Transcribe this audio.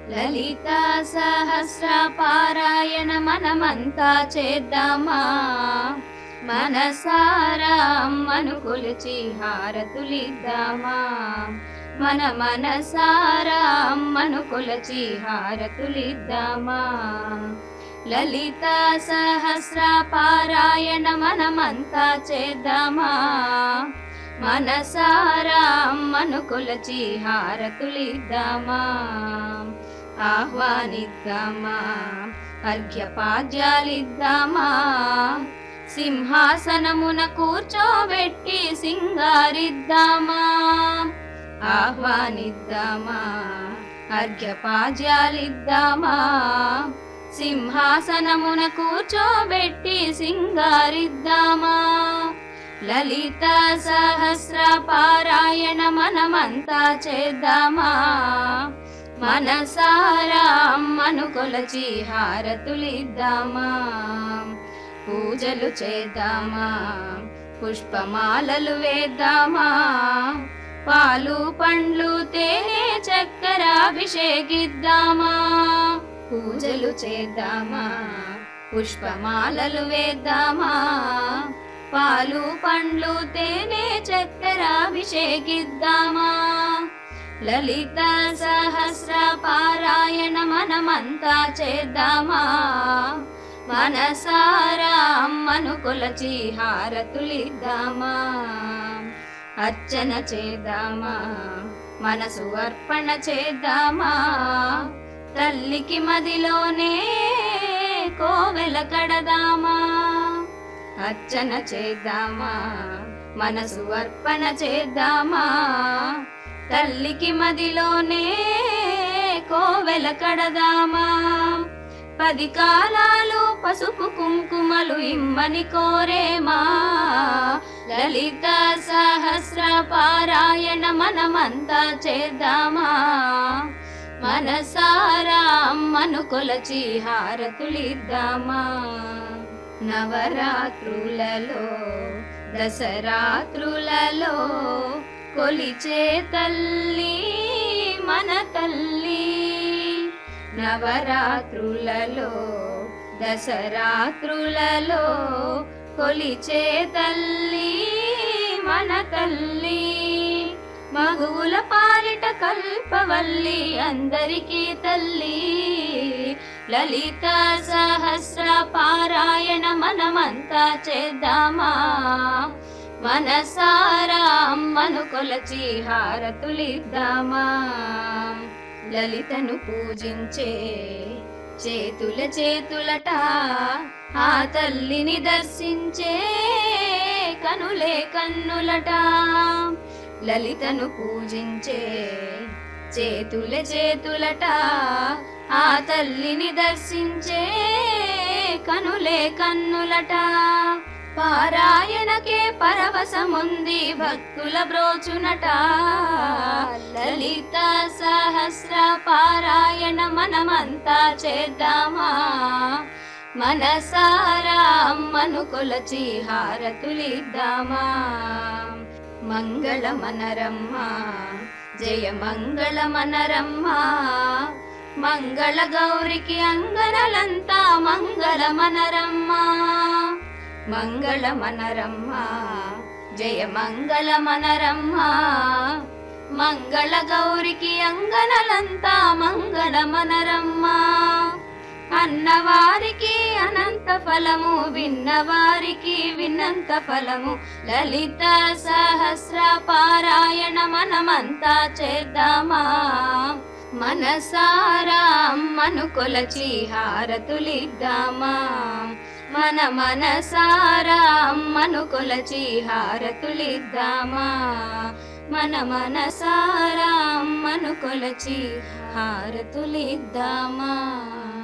లలిత సహస్ర పారాయణ మనమంతా చేద్దామా మనసారా అమ్మను కొలిచి హారతులిద్దామా మన మనసారా అమ్మను కొలచి హారతులిద్దామా లలిత సహస్ర పారాయణ మనమంతా చేద్దామా మనసారా అమ్మను కొలచి హారతులిద్దామా ఆహ్వానిద్దామా అర్ఘ్యపాద్యాలిద్దామా సింహాసనమున కూర్చోబెట్టి సింగారిద్దామా ఆహ్వానిద్దామా అర్ఘ్యపాద్యాలిద్దామా సింహాసనమున కూర్చోబెట్టి సింగారిద్దామా లలిత సహస్ర పారాయణ మనమంతా చేద్దామా మనసారా అమ్మను కొలచి హారతులిద్దామా పూజలు చేద్దామా పుష్పమాలలు వేద్దామా పాలు పండ్లు తేనె చక్కెర అభిషేకిద్దామా పూజలు చేద్దామా పుష్పమాలలు వేద్దామా పాలు పండ్లు తేనె చక్కెర అభిషేకిద్దామా లలిత సహస్ర పారాయణ మనమంతా చేద్దామా మనసారా అమ్మను కొలచి హారతులిద్దామా అర్చన చేద్దామా మనసు అర్పణ చేద్దామా తల్లికి మదిలోనే కోవెల కడదామా అర్చన చేద్దామా మనసు అర్పణ చేద్దామా తల్లికి మదిలోనే కోవెల కడదామా పది కాలాలు పసుపు కుంకుమలు ఇమ్మని కోరేమా లలిత సహస్ర పారాయణ మనమంతా చేద్దామా మనసారా అమ్మను కొలచి హారతులిద్దామా నవరాత్రులలో దసరాత్రులలో కొలిచే తల్లి మన తల్లి నవరాత్రులలో దసరాత్రులలో కొలిచే తల్లి మన తల్లి మగువుల పాలిట కల్పవల్లి అందరికీ తల్లి లలిత సహస్ర పారాయణ మనమంతా చేద్దామా మనసారా అమ్మను కొలచి హారతులిద్దామా లలితను పూజించే చేతుల చేతులట ఆ తల్లిని దర్శించే కనులే కన్నులట లలితను పూజించే చేతుల చేతులట ఆ తల్లిని దర్శించే కనులే కన్నులట పారాయణకే పరవశముంది భక్తుల బ్రోచునట లలిత సహస్ర పారాయణ మనమంతా చేద్దామా మనసారా అమ్మను కొలచి హారతులిద్దామా మంగళ మనరమ్మ జయ మంగళ మనరమ్మ మంగళ గౌరికి అంగనలంతా మంగళ మనరమ్మ మంగళ మనరమ్మ జయ మంగళ మనరమ్మ మంగళ గౌరికి అంగనలంతా మంగళ మనరమ్మ అన్నవారికి అనంత ఫలము విన్నవారికి విన్నంత ఫలము లలిత సహస్ర పారాయణ మనమంతా చేద్దామా మనసారా అమ్మను కొలచి హారతులిద్దామా మన మనసారా అమ్మను కొలచి హారతులిద్దామా మన మనసారా అమ్మను కొలచి హారతులిద్దామా